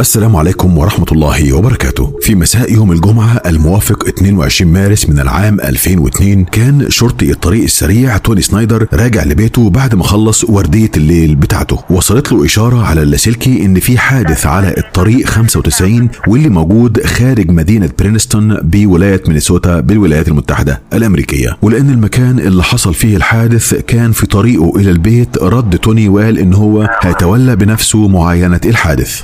السلام عليكم ورحمة الله وبركاته في مساء يوم الجمعة الموافق 22 مارس من العام 2002 كان شرطي الطريق السريع توني سنايدر راجع لبيته بعد ما خلص وردية الليل بتاعته وصلت له إشارة على اللاسلكي إن في حادث على الطريق 95 واللي موجود خارج مدينة برينستون بولاية مينيسوتا بالولايات المتحدة الأمريكية ولأن المكان اللي حصل فيه الحادث كان في طريقه إلى البيت رد توني وقال إن هو هيتولى بنفسه معاينة الحادث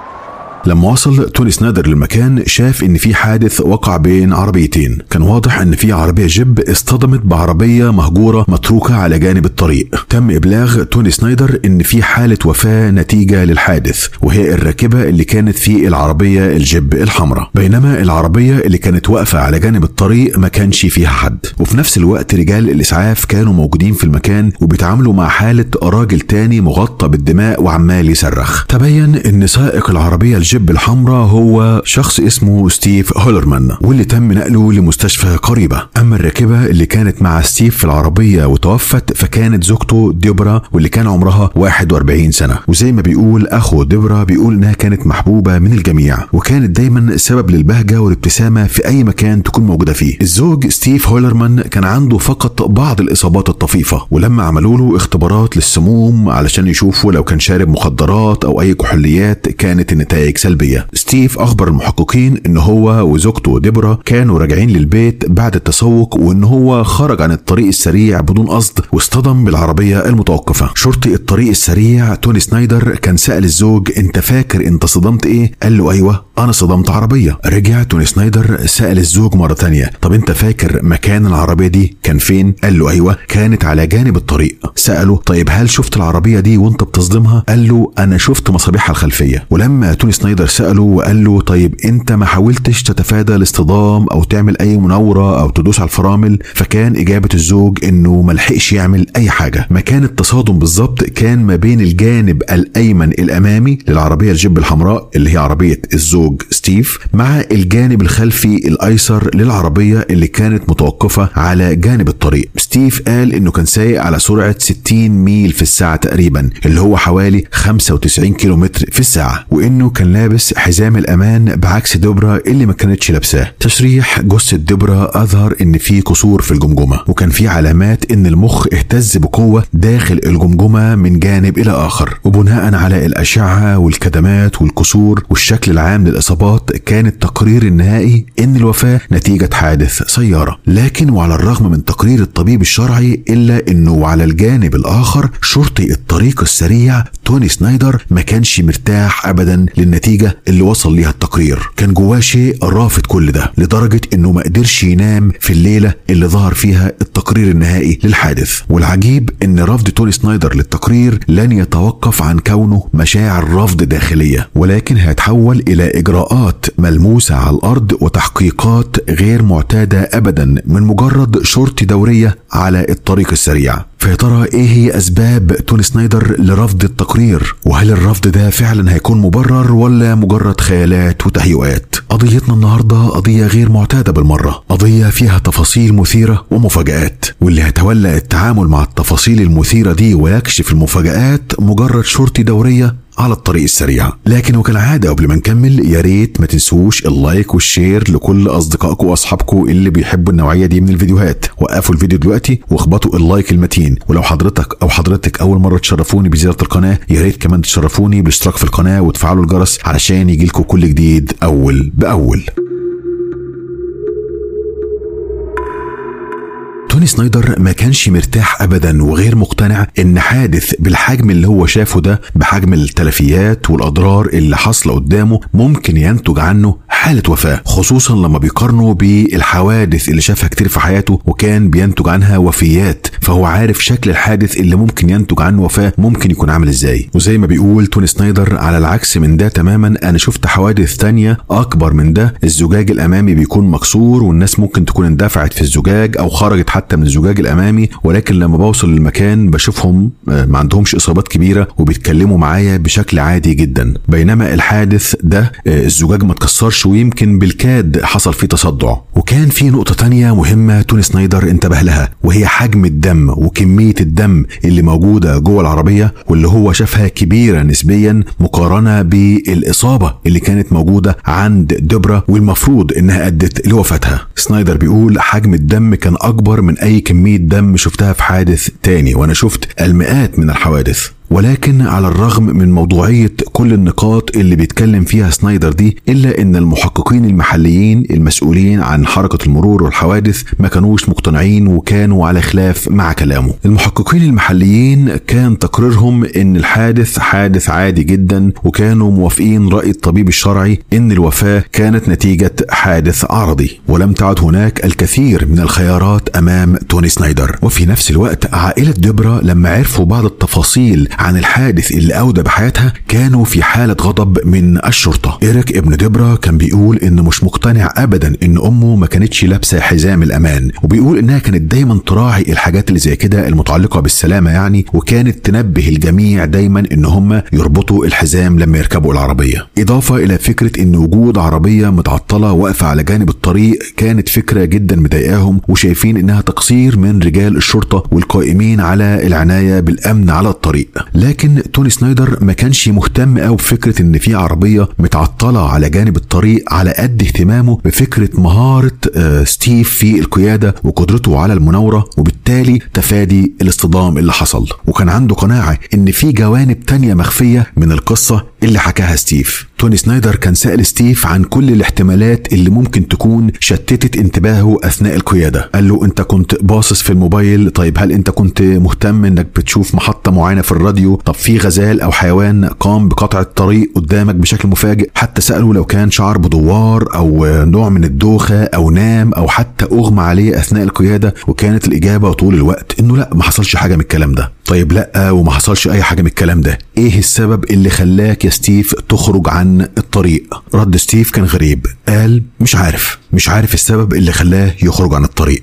لما وصل توني سنادر للمكان شاف ان في حادث وقع بين عربيتين كان واضح ان في عربيه جيب اصطدمت بعربيه مهجوره متروكه على جانب الطريق تم ابلاغ توني سنايدر ان في حاله وفاه نتيجه للحادث وهي الراكبه اللي كانت في العربيه الجيب الحمراء بينما العربيه اللي كانت واقفه على جانب الطريق ما كانش فيها حد وفي نفس الوقت رجال الاسعاف كانوا موجودين في المكان وبيتعاملوا مع حاله راجل تاني مغطى بالدماء وعمال يصرخ تبين ان سائق العربيه الجيب الحمراء هو شخص اسمه ستيف هولرمان واللي تم نقله لمستشفى قريبة أما الراكبة اللي كانت مع ستيف في العربية وتوفت فكانت زوجته ديبرا واللي كان عمرها 41 سنة وزي ما بيقول أخو ديبرا بيقول إنها كانت محبوبة من الجميع وكانت دايما سبب للبهجة والابتسامة في أي مكان تكون موجودة فيه الزوج ستيف هولرمان كان عنده فقط بعض الإصابات الطفيفة ولما عملوا له اختبارات للسموم علشان يشوفوا لو كان شارب مخدرات أو أي كحوليات كانت النتائج سلبية ستيف أخبر المحققين إن هو وزوجته ديبرا كانوا راجعين للبيت بعد التسوق وإن هو خرج عن الطريق السريع بدون قصد واصطدم بالعربية المتوقفة شرطي الطريق السريع توني سنايدر كان سأل الزوج أنت فاكر أنت صدمت إيه؟ قال له أيوه أنا صدمت عربية رجع توني سنايدر سأل الزوج مرة تانية طب أنت فاكر مكان العربية دي كان فين؟ قال له أيوه كانت على جانب الطريق سأله طيب هل شفت العربية دي وأنت بتصدمها؟ قال له أنا شفت مصابيحها الخلفية ولما توني سنايدر سأله وقال له طيب أنت ما حاولتش تتفادى الاصطدام أو تعمل أي مناورة أو تدوس على الفرامل فكان إجابة الزوج إنه ملحقش يعمل أي حاجة مكان التصادم بالظبط كان ما بين الجانب الأيمن الأمامي للعربية الجيب الحمراء اللي هي عربية الزوج ستيف مع الجانب الخلفي الايسر للعربيه اللي كانت متوقفه على جانب الطريق ستيف قال انه كان سايق على سرعه 60 ميل في الساعه تقريبا اللي هو حوالي 95 كيلومتر في الساعه وانه كان لابس حزام الامان بعكس دبرا اللي ما كانتش لابساه تشريح جثه دبرا اظهر ان في كسور في الجمجمه وكان في علامات ان المخ اهتز بقوه داخل الجمجمه من جانب الى اخر وبناء على الاشعه والكدمات والكسور والشكل العام للاصابات كان التقرير النهائي ان الوفاه نتيجه حادث سياره لكن وعلى الرغم من تقرير الطبيب الشرعي الا انه على الجانب الاخر شرطي الطريق السريع توني سنايدر ما كانش مرتاح ابدا للنتيجه اللي وصل ليها التقرير كان جواه شيء رافض كل ده لدرجه انه ما قدرش ينام في الليله اللي ظهر فيها التقرير النهائي للحادث والعجيب ان رفض توني سنايدر للتقرير لن يتوقف عن كونه مشاعر رفض داخليه ولكن هيتحول الى اجراءات ملموسه على الارض وتحقيقات غير معتاده ابدا من مجرد شرطي دوريه على الطريق السريع فيا ترى ايه هي اسباب توني سنايدر لرفض التقرير وهل الرفض ده فعلا هيكون مبرر ولا مجرد خيالات وتهيؤات قضيتنا النهارده قضيه غير معتاده بالمره قضيه فيها تفاصيل مثيره ومفاجات واللي هيتولى التعامل مع التفاصيل المثيره دي ويكشف المفاجات مجرد شرطي دوريه على الطريق السريع لكن وكالعادة قبل ما نكمل يا ريت ما تنسوش اللايك والشير لكل أصدقائكم وأصحابكم اللي بيحبوا النوعية دي من الفيديوهات وقفوا الفيديو دلوقتي واخبطوا اللايك المتين ولو حضرتك أو حضرتك أول مرة تشرفوني بزيارة القناة يا ريت كمان تشرفوني بالاشتراك في القناة وتفعلوا الجرس علشان يجيلكم كل جديد أول بأول توني سنايدر ما كانش مرتاح ابدا وغير مقتنع ان حادث بالحجم اللي هو شافه ده بحجم التلفيات والاضرار اللي حاصله قدامه ممكن ينتج عنه حالة وفاة خصوصا لما بيقارنوا بالحوادث اللي شافها كتير في حياته وكان بينتج عنها وفيات فهو عارف شكل الحادث اللي ممكن ينتج عنه وفاة ممكن يكون عامل ازاي وزي ما بيقول توني سنايدر على العكس من ده تماما انا شفت حوادث تانية اكبر من ده الزجاج الامامي بيكون مكسور والناس ممكن تكون اندفعت في الزجاج او خرجت حتى من الزجاج الامامي ولكن لما بوصل للمكان بشوفهم ما عندهمش اصابات كبيره وبيتكلموا معايا بشكل عادي جدا بينما الحادث ده آه، الزجاج ما اتكسرش ويمكن بالكاد حصل فيه تصدع وكان في نقطة تانية مهمة توني سنايدر انتبه لها وهي حجم الدم وكمية الدم اللي موجودة جوه العربية واللي هو شافها كبيرة نسبيا مقارنة بالإصابة اللي كانت موجودة عند دبرا والمفروض انها ادت لوفاتها سنايدر بيقول حجم الدم كان اكبر من اي كمية دم شفتها في حادث تاني وانا شفت المئات من الحوادث ولكن على الرغم من موضوعية كل النقاط اللي بيتكلم فيها سنايدر دي إلا إن المحققين المحليين المسؤولين عن حركة المرور والحوادث ما كانوش مقتنعين وكانوا على خلاف مع كلامه المحققين المحليين كان تقريرهم إن الحادث حادث عادي جدا وكانوا موافقين رأي الطبيب الشرعي إن الوفاة كانت نتيجة حادث عرضي ولم تعد هناك الكثير من الخيارات أمام توني سنايدر وفي نفس الوقت عائلة دبرا لما عرفوا بعض التفاصيل عن الحادث اللي أودى بحياتها كانوا في حالة غضب من الشرطة إيريك ابن دبرا كان بيقول إنه مش مقتنع أبدا إن أمه ما كانتش لابسة حزام الأمان وبيقول إنها كانت دايما تراعي الحاجات اللي زي كده المتعلقة بالسلامة يعني وكانت تنبه الجميع دايما إن هم يربطوا الحزام لما يركبوا العربية إضافة إلى فكرة إن وجود عربية متعطلة واقفة على جانب الطريق كانت فكرة جدا مضايقاهم وشايفين إنها تقصير من رجال الشرطة والقائمين على العناية بالأمن على الطريق لكن توني سنايدر ما كانش مهتم قوي بفكره ان في عربيه متعطله على جانب الطريق على قد اهتمامه بفكره مهاره آه، ستيف في القياده وقدرته على المناوره وبالتالي تفادي الاصطدام اللي حصل وكان عنده قناعه ان في جوانب تانية مخفيه من القصه اللي حكاها ستيف توني سنايدر كان سأل ستيف عن كل الاحتمالات اللي ممكن تكون شتتت انتباهه أثناء القيادة قال له أنت كنت باصص في الموبايل طيب هل أنت كنت مهتم أنك بتشوف محطة معينة في الراديو طب في غزال أو حيوان قام بقطع الطريق قدامك بشكل مفاجئ حتى سأله لو كان شعر بدوار أو نوع من الدوخة أو نام أو حتى أغمى عليه أثناء القيادة وكانت الإجابة طول الوقت إنه لا ما حصلش حاجة من الكلام ده طيب لا وما حصلش أي حاجة من الكلام ده إيه السبب اللي خلاك يا ستيف تخرج عن الطريق رد ستيف كان غريب قال مش عارف مش عارف السبب اللي خلاه يخرج عن الطريق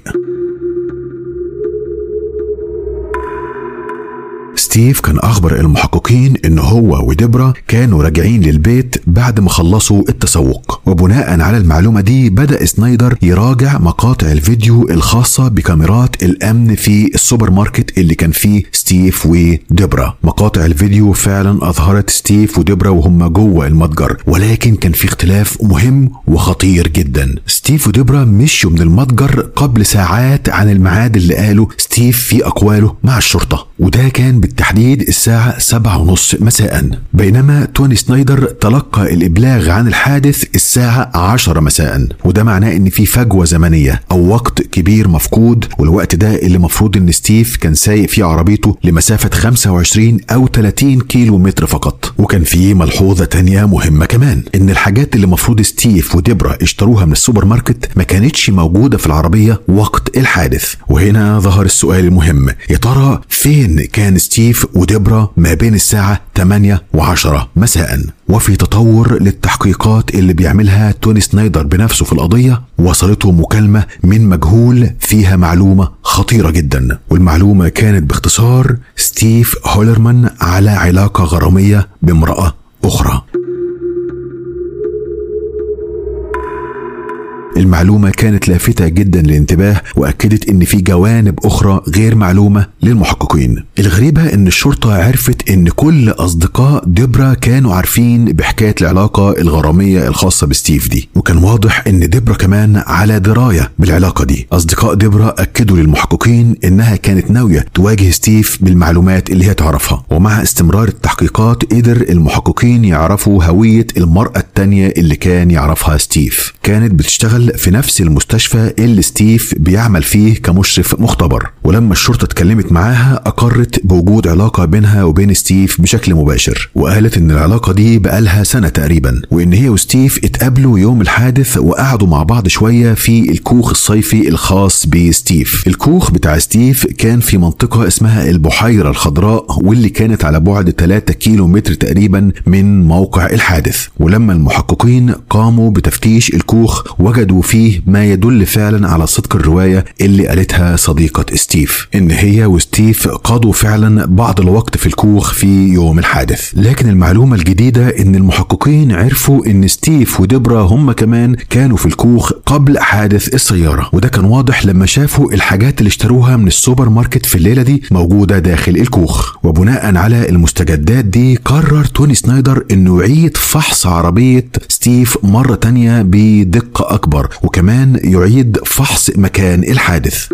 ستيف كان أخبر المحققين إن هو ودبرا كانوا راجعين للبيت بعد ما خلصوا التسوق وبناء على المعلومة دي بدأ سنايدر يراجع مقاطع الفيديو الخاصة بكاميرات الأمن في السوبر ماركت اللي كان فيه ستيف ودبرا مقاطع الفيديو فعلا أظهرت ستيف ودبرا وهم جوه المتجر ولكن كان في اختلاف مهم وخطير جدا ستيف ودبرا مشوا من المتجر قبل ساعات عن الميعاد اللي قاله ستيف في أقواله مع الشرطة وده كان بالتحديد الساعة سبعة ونص مساء بينما توني سنايدر تلقى الإبلاغ عن الحادث الساعة عشرة مساء وده معناه إن في فجوة زمنية أو وقت كبير مفقود والوقت ده اللي مفروض إن ستيف كان سايق فيه عربيته لمسافة 25 أو 30 كيلو متر فقط وكان في ملحوظة تانية مهمة كمان إن الحاجات اللي مفروض ستيف ودبرا اشتروها من السوبر ماركت ما كانتش موجودة في العربية وقت الحادث وهنا ظهر السؤال المهم يا ترى فين كان ستيف ودبرا ما بين الساعة 8 و10 مساء وفي تطور للتحقيقات اللي بيعملها توني سنايدر بنفسه في القضية وصلته مكالمة من مجهول فيها معلومة خطيرة جدا والمعلومة كانت باختصار ستيف هولرمان على علاقة غرامية بامرأة أخرى المعلومة كانت لافتة جدا للانتباه وأكدت إن في جوانب أخرى غير معلومة للمحققين. الغريبة إن الشرطة عرفت إن كل أصدقاء دبرا كانوا عارفين بحكاية العلاقة الغرامية الخاصة بستيف دي، وكان واضح إن دبرا كمان على دراية بالعلاقة دي. أصدقاء دبرا أكدوا للمحققين إنها كانت ناوية تواجه ستيف بالمعلومات اللي هي تعرفها، ومع استمرار التحقيقات قدر المحققين يعرفوا هوية المرأة التانية اللي كان يعرفها ستيف. كانت بتشتغل في نفس المستشفى اللي ستيف بيعمل فيه كمشرف مختبر ولما الشرطة اتكلمت معاها أقرت بوجود علاقة بينها وبين ستيف بشكل مباشر وقالت إن العلاقة دي بقالها سنة تقريبا وإن هي وستيف اتقابلوا يوم الحادث وقعدوا مع بعض شوية في الكوخ الصيفي الخاص بستيف الكوخ بتاع ستيف كان في منطقة اسمها البحيرة الخضراء واللي كانت على بعد 3 كيلو متر تقريبا من موقع الحادث ولما المحققين قاموا بتفتيش الكوخ وجدوا وفيه ما يدل فعلا على صدق الرواية اللي قالتها صديقة ستيف إن هي وستيف قضوا فعلا بعض الوقت في الكوخ في يوم الحادث لكن المعلومة الجديدة إن المحققين عرفوا إن ستيف ودبرا هم كمان كانوا في الكوخ قبل حادث السيارة وده كان واضح لما شافوا الحاجات اللي اشتروها من السوبر ماركت في الليلة دي موجودة داخل الكوخ وبناء على المستجدات دي قرر توني سنايدر انه يعيد فحص عربية ستيف مرة تانية بدقة اكبر وكمان يعيد فحص مكان الحادث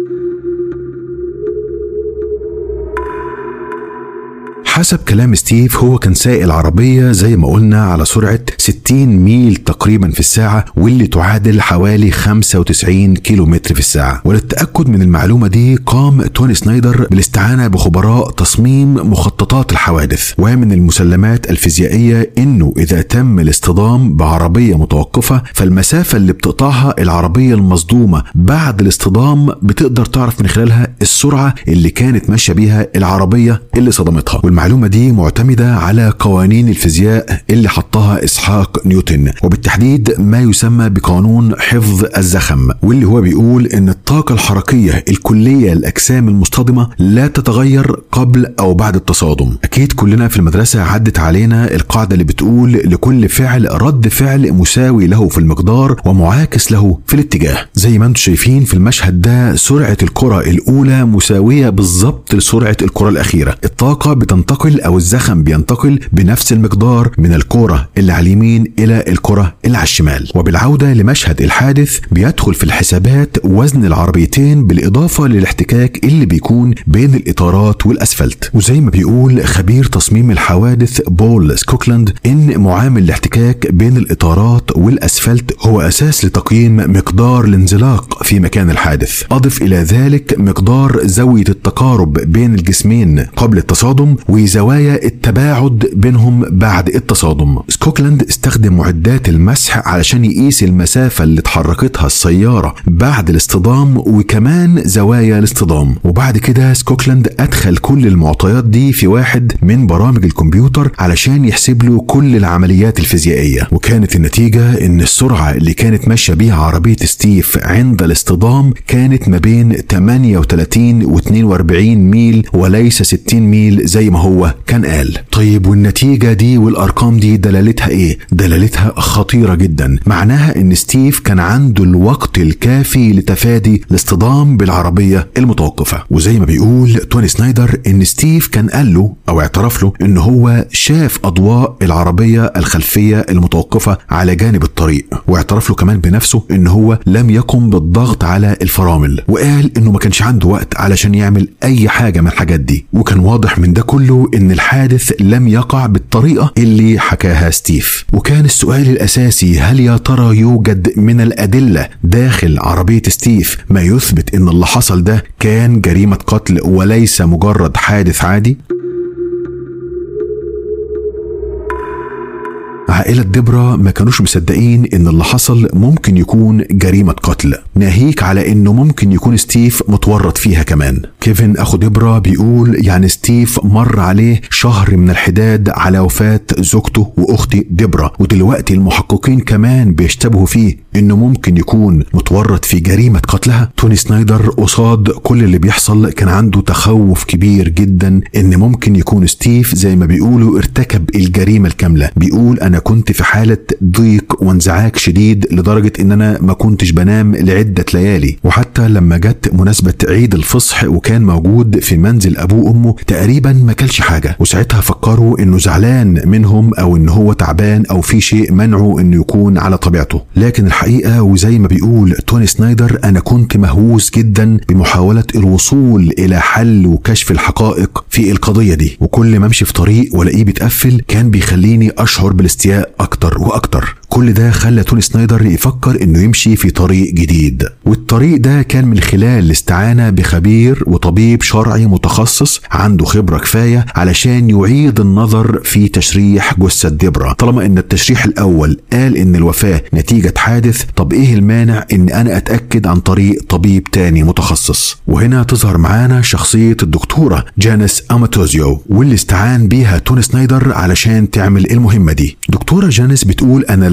حسب كلام ستيف هو كان سايق العربية زي ما قلنا على سرعة 60 ميل تقريبا في الساعة واللي تعادل حوالي 95 كيلو متر في الساعة وللتأكد من المعلومة دي قام توني سنايدر بالاستعانة بخبراء تصميم مخططات الحوادث ومن المسلمات الفيزيائية انه اذا تم الاصطدام بعربية متوقفة فالمسافة اللي بتقطعها العربية المصدومة بعد الاصطدام بتقدر تعرف من خلالها السرعة اللي كانت ماشية بيها العربية اللي صدمتها والمعلومة دي معتمدة على قوانين الفيزياء اللي حطها إسحاق نيوتن وبالتحديد ما يسمى بقانون حفظ الزخم واللي هو بيقول إن الطاقة الحركية الكلية للأجسام المصطدمة لا تتغير قبل أو بعد التصادم أكيد كلنا في المدرسة عدت علينا القاعدة اللي بتقول لكل فعل رد فعل مساوي له في المقدار ومعاكس له في الاتجاه زي ما انتم شايفين في المشهد ده سرعة الكرة الأولى مساوية بالظبط لسرعة الكرة الأخيرة الطاقة بتنتقل او الزخم بينتقل بنفس المقدار من الكرة اللي على اليمين الى الكرة اللي على الشمال وبالعودة لمشهد الحادث بيدخل في الحسابات وزن العربيتين بالاضافة للاحتكاك اللي بيكون بين الاطارات والاسفلت وزي ما بيقول خبير تصميم الحوادث بول سكوكلاند ان معامل الاحتكاك بين الاطارات والاسفلت هو اساس لتقييم مقدار الانزلاق في مكان الحادث اضف الى ذلك مقدار زاوية التقارب بين الجسمين قبل التصادم وزوايا التباعد بينهم بعد التصادم سكوكلاند استخدم معدات المسح علشان يقيس المسافة اللي اتحركتها السيارة بعد الاصطدام وكمان زوايا الاصطدام وبعد كده سكوكلاند أدخل كل المعطيات دي في واحد من برامج الكمبيوتر علشان يحسب له كل العمليات الفيزيائية وكانت النتيجة إن السرعة اللي كانت ماشية بيها عربية ستيف عند الاصطدام كانت ما بين 38 و 42 ميل وليس 60 ميل زي ما هو كان قال طيب والنتيجة دي والأرقام دي دلالتها إيه؟ دلالتها خطيرة جدا معناها إن ستيف كان عنده الوقت الكافي لتفادي الاصطدام بالعربية المتوقفة وزي ما بيقول توني سنايدر إن ستيف كان قال له أو اعترف له إن هو شاف أضواء العربية الخلفية المتوقفة على جانب الطريق واعترف له كمان بنفسه إن هو لم يقم بالضغط على الفرامل وقال إنه ما كانش عنده وقت علشان يعمل أي حاجة من الحاجات دي وكان واضح من ده كله ان الحادث لم يقع بالطريقه اللي حكاها ستيف وكان السؤال الاساسي هل يا ترى يوجد من الادله داخل عربيه ستيف ما يثبت ان اللي حصل ده كان جريمه قتل وليس مجرد حادث عادي عائلة دبرا ما كانوش مصدقين ان اللي حصل ممكن يكون جريمة قتل ناهيك على انه ممكن يكون ستيف متورط فيها كمان كيفن اخو دبرا بيقول يعني ستيف مر عليه شهر من الحداد على وفاة زوجته واختي دبرا ودلوقتي المحققين كمان بيشتبهوا فيه انه ممكن يكون متورط في جريمة قتلها توني سنايدر قصاد كل اللي بيحصل كان عنده تخوف كبير جدا ان ممكن يكون ستيف زي ما بيقولوا ارتكب الجريمة الكاملة بيقول انا كنت في حالة ضيق وانزعاج شديد لدرجة ان انا ما كنتش بنام لعدة ليالي وحتى لما جت مناسبة عيد الفصح وكان موجود في منزل ابوه وامه تقريبا ما كلش حاجة وساعتها فكروا انه زعلان منهم او ان هو تعبان او في شيء منعه انه يكون على طبيعته لكن الحقيقة وزي ما بيقول توني سنايدر انا كنت مهووس جدا بمحاولة الوصول الى حل وكشف الحقائق في القضية دي وكل ما امشي في طريق والاقيه بيتقفل كان بيخليني اشعر بالاستياء اكتر واكتر كل ده خلى توني سنايدر يفكر انه يمشي في طريق جديد والطريق ده كان من خلال الاستعانة بخبير وطبيب شرعي متخصص عنده خبرة كفاية علشان يعيد النظر في تشريح جثة دبرة طالما ان التشريح الاول قال ان الوفاة نتيجة حادث طب ايه المانع ان انا اتأكد عن طريق طبيب تاني متخصص وهنا تظهر معانا شخصية الدكتورة جانيس اماتوزيو واللي استعان بيها توني سنايدر علشان تعمل المهمة دي دكتورة جانيس بتقول انا لما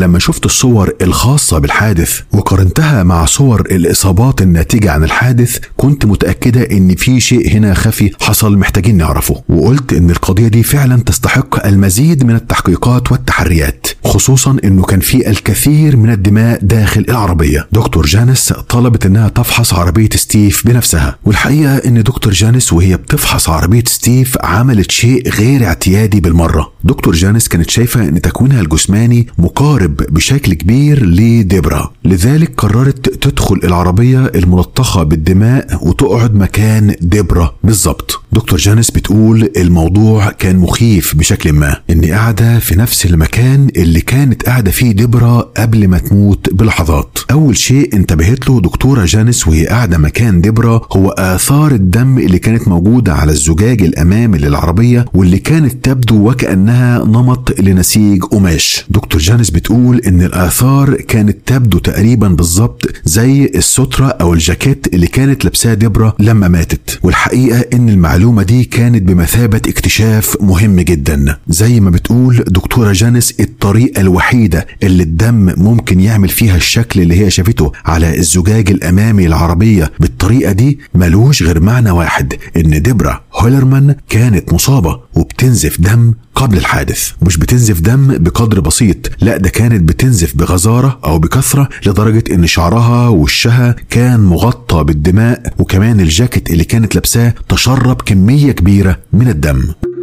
لما شفت الصور الخاصة بالحادث وقارنتها مع صور الإصابات الناتجة عن الحادث كنت متأكدة إن في شيء هنا خفي حصل محتاجين نعرفه وقلت إن القضية دي فعلا تستحق المزيد من التحقيقات والتحريات خصوصا إنه كان في الكثير من الدماء داخل العربية دكتور جانس طلبت إنها تفحص عربية ستيف بنفسها والحقيقة إن دكتور جانس وهي بتفحص عربية ستيف عملت شيء غير اعتيادي بالمرة دكتور جانس كانت شايفة إن تكوينها الجسماني مقارب بشكل كبير لديبرا لذلك قررت تدخل العربية الملطخة بالدماء وتقعد مكان ديبرا بالظبط دكتور جانس بتقول الموضوع كان مخيف بشكل ما اني قاعدة في نفس المكان اللي كانت قاعدة فيه ديبرا قبل ما تموت بلحظات اول شيء انتبهت له دكتورة جانس وهي قاعدة مكان ديبرا هو اثار الدم اللي كانت موجودة على الزجاج الامامي للعربية واللي كانت تبدو وكأنها نمط لنسيج قماش دكتور جانس بتقول ان الاثار كانت تبدو تقريبا بالظبط زي السترة او الجاكيت اللي كانت لابساه ديبرا لما ماتت والحقيقة ان المعلومة دي كانت بمثابة اكتشاف مهم جدا زي ما بتقول دكتورة جانس الطريقة الوحيدة اللي الدم ممكن يعمل فيها الشكل اللي هي شافته على الزجاج الامامي العربية بالطريقة دي ملوش غير معنى واحد ان ديبرا هولرمان كانت مصابة وبتنزف دم قبل الحادث مش بتنزف دم بقدر بسيط لا ده كانت بتنزف بغزارة أو بكثرة لدرجة إن شعرها ووشها كان مغطى بالدماء وكمان الجاكيت اللي كانت لابساه تشرب كمية كبيرة من الدم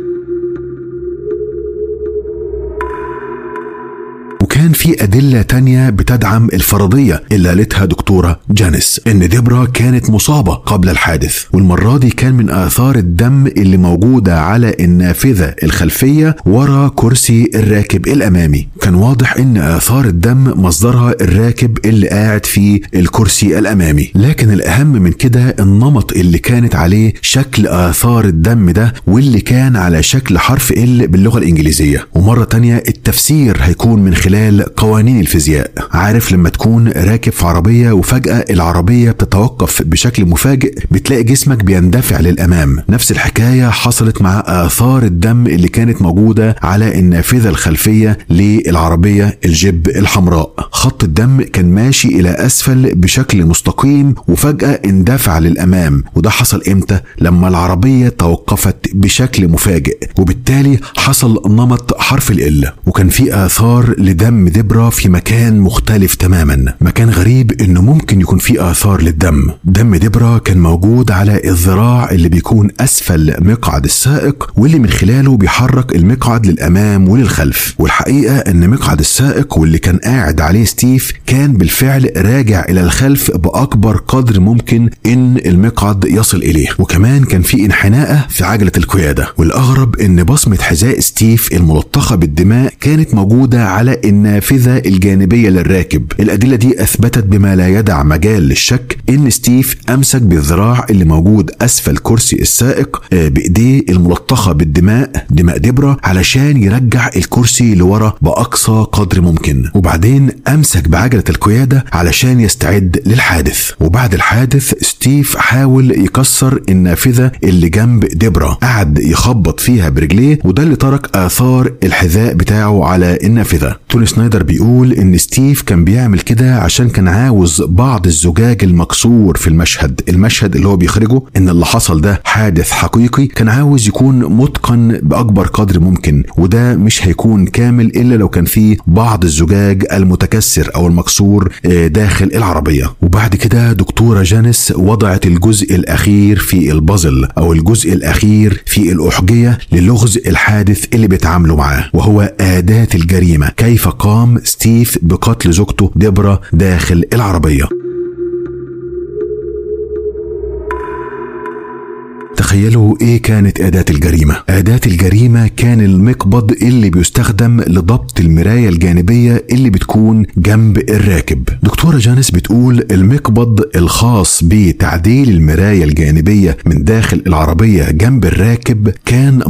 وكان في أدلة تانية بتدعم الفرضية اللي قالتها دكتورة جانيس إن ديبرا كانت مصابة قبل الحادث والمرة دي كان من آثار الدم اللي موجودة على النافذة الخلفية ورا كرسي الراكب الأمامي كان واضح إن آثار الدم مصدرها الراكب اللي قاعد في الكرسي الأمامي لكن الأهم من كده النمط اللي كانت عليه شكل آثار الدم ده واللي كان على شكل حرف ال باللغة الإنجليزية ومرة تانية التفسير هيكون من خلال قوانين الفيزياء عارف لما تكون راكب في عربية وفجأة العربية بتتوقف بشكل مفاجئ بتلاقي جسمك بيندفع للأمام نفس الحكاية حصلت مع آثار الدم اللي كانت موجودة على النافذة الخلفية للعربية الجيب الحمراء خط الدم كان ماشي إلى أسفل بشكل مستقيم وفجأة اندفع للأمام وده حصل إمتى؟ لما العربية توقفت بشكل مفاجئ وبالتالي حصل نمط حرف ال وكان في آثار لدم دبرة في مكان مختلف تماما مكان غريب انه ممكن يكون فيه اثار للدم دم دبرة كان موجود على الذراع اللي بيكون اسفل مقعد السائق واللي من خلاله بيحرك المقعد للامام وللخلف والحقيقة ان مقعد السائق واللي كان قاعد عليه ستيف كان بالفعل راجع الى الخلف باكبر قدر ممكن ان المقعد يصل اليه وكمان كان في انحناءة في عجلة القيادة والاغرب ان بصمة حذاء ستيف الملطخة بالدماء كانت موجودة على النافذة الجانبية للراكب الأدلة دي أثبتت بما لا يدع مجال للشك إن ستيف أمسك بالذراع اللي موجود أسفل كرسي السائق بإيديه الملطخة بالدماء دماء دبرة علشان يرجع الكرسي لورا بأقصى قدر ممكن وبعدين أمسك بعجلة القيادة علشان يستعد للحادث وبعد الحادث ستيف حاول يكسر النافذة اللي جنب دبرة قعد يخبط فيها برجليه وده اللي ترك آثار الحذاء بتاعه على النافذة توني سنايدر بيقول ان ستيف كان بيعمل كده عشان كان عاوز بعض الزجاج المكسور في المشهد المشهد اللي هو بيخرجه ان اللي حصل ده حادث حقيقي كان عاوز يكون متقن باكبر قدر ممكن وده مش هيكون كامل الا لو كان فيه بعض الزجاج المتكسر او المكسور داخل العربيه وبعد كده دكتوره جانيس وضعت الجزء الاخير في البازل او الجزء الاخير في الاحجيه للغز الحادث اللي بيتعاملوا معاه وهو اداه الجريمه كيف قام ستيف بقتل زوجته ديبرا داخل العربيه تخيلوا ايه كانت اداة الجريمة اداة الجريمة كان المقبض اللي بيستخدم لضبط المراية الجانبية اللي بتكون جنب الراكب دكتورة جانس بتقول المقبض الخاص بتعديل المراية الجانبية من داخل العربية جنب الراكب كان مغطى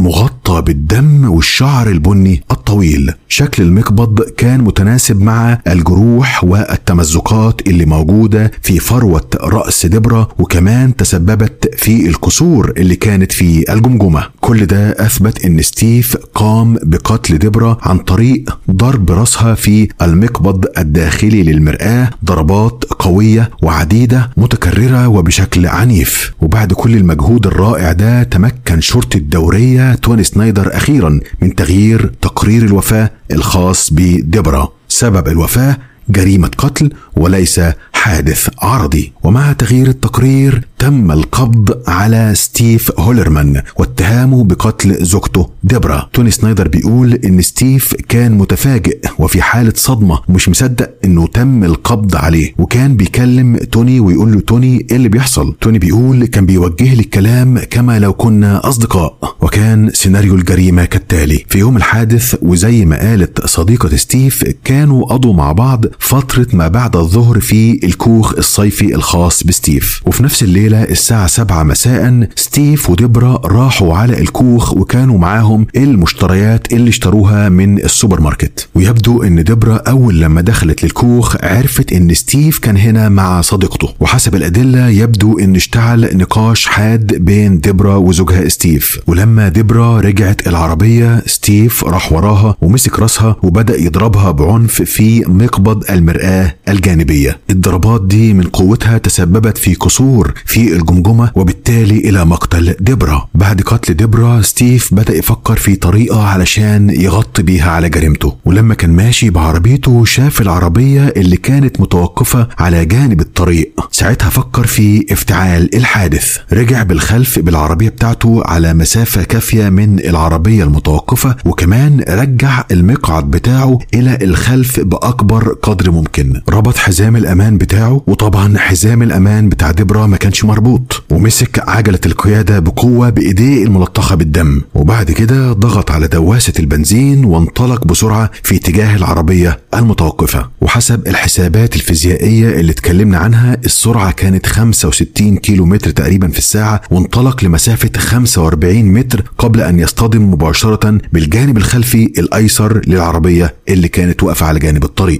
مغطى بالدم والشعر البني الطويل شكل المقبض كان متناسب مع الجروح والتمزقات اللي موجودة في فروة رأس دبرة وكمان تسببت في الكسور اللي كانت في الجمجمة كل ده أثبت أن ستيف قام بقتل دبرة عن طريق ضرب رأسها في المقبض الداخلي للمرآة ضربات قوية وعديدة متكررة وبشكل عنيف وبعد كل المجهود الرائع ده تمكن شرطة الدورية توني سنايدر أخيرا من تغيير تقرير الوفاة الخاص بدبرة سبب الوفاة جريمة قتل وليس حادث عرضي ومع تغيير التقرير تم القبض على ستيف هولرمان واتهامه بقتل زوجته ديبرا توني سنايدر بيقول ان ستيف كان متفاجئ وفي حالة صدمة ومش مصدق انه تم القبض عليه وكان بيكلم توني ويقول له توني ايه اللي بيحصل توني بيقول كان بيوجه لي الكلام كما لو كنا اصدقاء وكان سيناريو الجريمة كالتالي في يوم الحادث وزي ما قالت صديقة ستيف كانوا قضوا مع بعض فترة ما بعد الظهر في الكوخ الصيفي الخاص بستيف وفي نفس الليلة الساعة 7 مساء ستيف ودبرا راحوا على الكوخ وكانوا معاهم المشتريات اللي اشتروها من السوبر ماركت ويبدو ان دبرا اول لما دخلت للكوخ عرفت ان ستيف كان هنا مع صديقته وحسب الادلة يبدو ان اشتعل نقاش حاد بين دبرا وزوجها ستيف ولما دبرا رجعت العربية ستيف راح وراها ومسك راسها وبدأ يضربها بعنف في مقبض المرآة الجانبية الضربات دي من قوتها تسببت في كسور في الجمجمة وبالتالي إلى مقتل دبرا بعد قتل دبرا ستيف بدأ يفكر في طريقة علشان يغطي بيها على جريمته ولما كان ماشي بعربيته شاف العربية اللي كانت متوقفة على جانب الطريق ساعتها فكر في افتعال الحادث رجع بالخلف بالعربية بتاعته على مسافة كافية من العربية المتوقفة وكمان رجع المقعد بتاعه إلى الخلف بأكبر قدر ممكن ربط حزام الأمان بتاعه وطبعا حزام الأمان بتاع دبرا ما كانش مربوط ومسك عجلة القيادة بقوة بإيديه الملطخة بالدم وبعد كده ضغط على دواسة البنزين وانطلق بسرعة في اتجاه العربية المتوقفة وحسب الحسابات الفيزيائية اللي اتكلمنا عنها السرعة كانت 65 كيلو متر تقريبا في الساعة وانطلق لمسافة 45 متر قبل أن يصطدم مباشرة بالجانب الخلفي الأيسر للعربية اللي كانت واقفة على جانب الطريق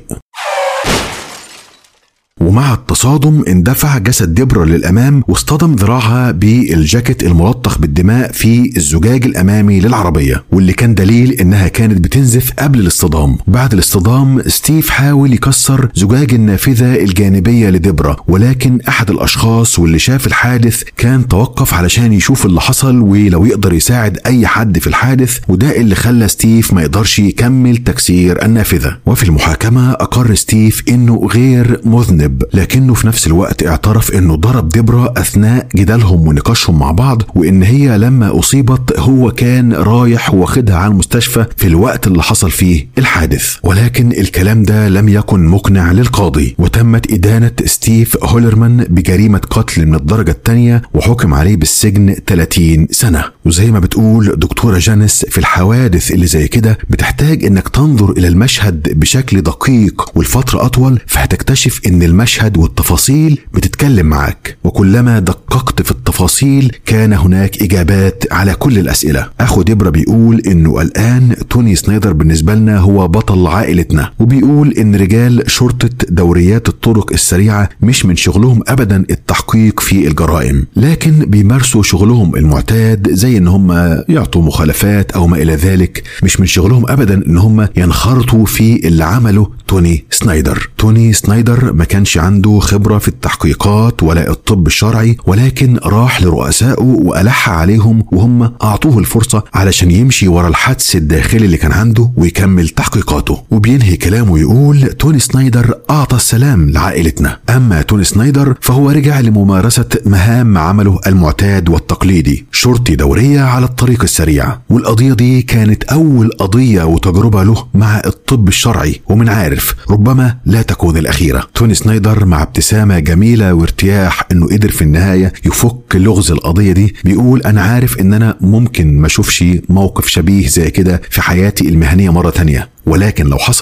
ومع التصادم اندفع جسد دبرة للأمام واصطدم ذراعها بالجاكيت الملطخ بالدماء في الزجاج الأمامي للعربية واللي كان دليل إنها كانت بتنزف قبل الاصطدام بعد الاصطدام ستيف حاول يكسر زجاج النافذة الجانبية لدبرة ولكن أحد الأشخاص واللي شاف الحادث كان توقف علشان يشوف اللي حصل ولو يقدر يساعد أي حد في الحادث وده اللي خلى ستيف ما يقدرش يكمل تكسير النافذة وفي المحاكمة أقر ستيف إنه غير مذنب مذنب لكنه في نفس الوقت اعترف انه ضرب دبرة اثناء جدالهم ونقاشهم مع بعض وان هي لما اصيبت هو كان رايح واخدها على المستشفى في الوقت اللي حصل فيه الحادث ولكن الكلام ده لم يكن مقنع للقاضي وتمت ادانة ستيف هولرمان بجريمة قتل من الدرجة الثانية وحكم عليه بالسجن 30 سنة وزي ما بتقول دكتورة جانيس في الحوادث اللي زي كده بتحتاج انك تنظر الى المشهد بشكل دقيق والفترة اطول فهتكتشف ان المشهد والتفاصيل بتتكلم معاك وكلما دققت في التفاصيل كان هناك اجابات على كل الاسئله اخو دبرا بيقول انه الان توني سنايدر بالنسبه لنا هو بطل عائلتنا وبيقول ان رجال شرطه دوريات الطرق السريعه مش من شغلهم ابدا التحقيق في الجرائم لكن بيمارسوا شغلهم المعتاد زي ان هم يعطوا مخالفات او ما الى ذلك مش من شغلهم ابدا ان هم ينخرطوا في اللي عمله توني سنايدر توني سنايدر ما كانش عنده خبرة في التحقيقات ولا الطب الشرعي ولكن راح لرؤسائه وألح عليهم وهم أعطوه الفرصة علشان يمشي ورا الحدس الداخلي اللي كان عنده ويكمل تحقيقاته وبينهي كلامه يقول توني سنايدر أعطى السلام لعائلتنا أما توني سنايدر فهو رجع لممارسة مهام عمله المعتاد والتقليدي شرطي دورية على الطريق السريع والقضية دي كانت أول قضية وتجربة له مع الطب الشرعي ومن عارف ربما لا تكون الأخيرة توني سنايدر مع ابتسامة جميلة وارتياح انه قدر في النهاية يفك لغز القضية دي بيقول انا عارف ان انا ممكن ما اشوفش موقف شبيه زي كده في حياتي المهنية مرة تانية ولكن لو حصل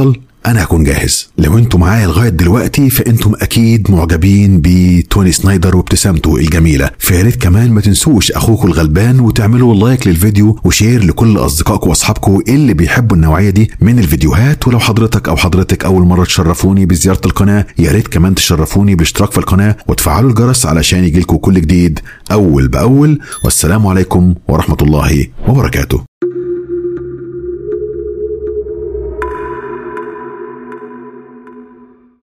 انا هكون جاهز لو انتوا معايا لغايه دلوقتي فانتم اكيد معجبين بتوني سنايدر وابتسامته الجميله فيا ريت كمان ما تنسوش اخوكم الغلبان وتعملوا لايك للفيديو وشير لكل اصدقائكم واصحابكم اللي بيحبوا النوعيه دي من الفيديوهات ولو حضرتك او حضرتك اول مره تشرفوني بزياره القناه يا ريت كمان تشرفوني بالاشتراك في القناه وتفعلوا الجرس علشان يجيلكم كل جديد اول باول والسلام عليكم ورحمه الله وبركاته